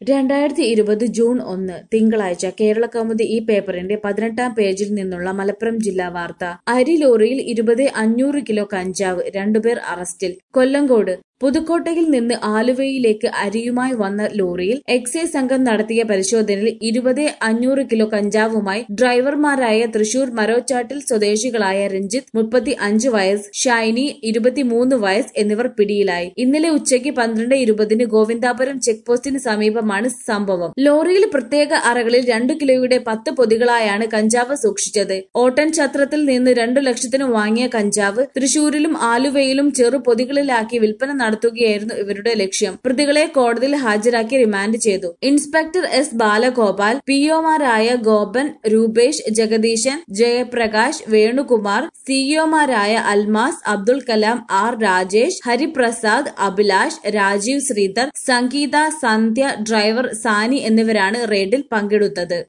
രണ്ടായിരത്തി ഇരുപത് ജൂൺ ഒന്ന് തിങ്കളാഴ്ച കേരളകൗമുദി ഈ പേപ്പറിന്റെ പതിനെട്ടാം പേജിൽ നിന്നുള്ള മലപ്പുറം ജില്ലാ വാർത്ത അരി ലോറിയിൽ ഇരുപത് അഞ്ഞൂറ് കിലോ കഞ്ചാവ് രണ്ടുപേർ അറസ്റ്റിൽ കൊല്ലങ്കോട് പുതുക്കോട്ടയിൽ നിന്ന് ആലുവയിലേക്ക് അരിയുമായി വന്ന ലോറിയിൽ എക്സൈസ് സംഘം നടത്തിയ പരിശോധനയിൽ ഇരുപത് അഞ്ഞൂറ് കിലോ കഞ്ചാവുമായി ഡ്രൈവർമാരായ തൃശൂർ മരോച്ചാട്ടിൽ സ്വദേശികളായ രഞ്ജിത്ത് മുപ്പത്തി അഞ്ച് വയസ്സ് ഷൈനി ഇരുപത്തിമൂന്ന് വയസ്സ് എന്നിവർ പിടിയിലായി ഇന്നലെ ഉച്ചയ്ക്ക് പന്ത്രണ്ട് ഇരുപതിന് ഗോവിന്ദാപുരം ചെക്ക് പോസ്റ്റിന് സമീപമാണ് സംഭവം ലോറിയിൽ പ്രത്യേക അറകളിൽ രണ്ടു കിലോയുടെ പത്ത് പൊതികളായാണ് കഞ്ചാവ് സൂക്ഷിച്ചത് ഓട്ടൻ ഛത്രത്തിൽ നിന്ന് രണ്ടു ലക്ഷത്തിന് വാങ്ങിയ കഞ്ചാവ് തൃശൂരിലും ആലുവയിലും ചെറു പൊതികളിലാക്കി വിൽപ്പന നടത്തുകയായിരുന്നു ഇവരുടെ ലക്ഷ്യം പ്രതികളെ കോടതിയിൽ ഹാജരാക്കി റിമാൻഡ് ചെയ്തു ഇൻസ്പെക്ടർ എസ് ബാലഗോപാൽ പിഒമാരായ ഗോപൻ രൂപേഷ് ജഗദീശൻ ജയപ്രകാശ് വേണുകുമാർ സിഇഒമാരായ അൽമാസ് അബ്ദുൽ കലാം ആർ രാജേഷ് ഹരിപ്രസാദ് അഭിലാഷ് രാജീവ് ശ്രീധർ സംഗീത സന്ധ്യ ഡ്രൈവർ സാനി എന്നിവരാണ് റെയ്ഡിൽ പങ്കെടുത്തത്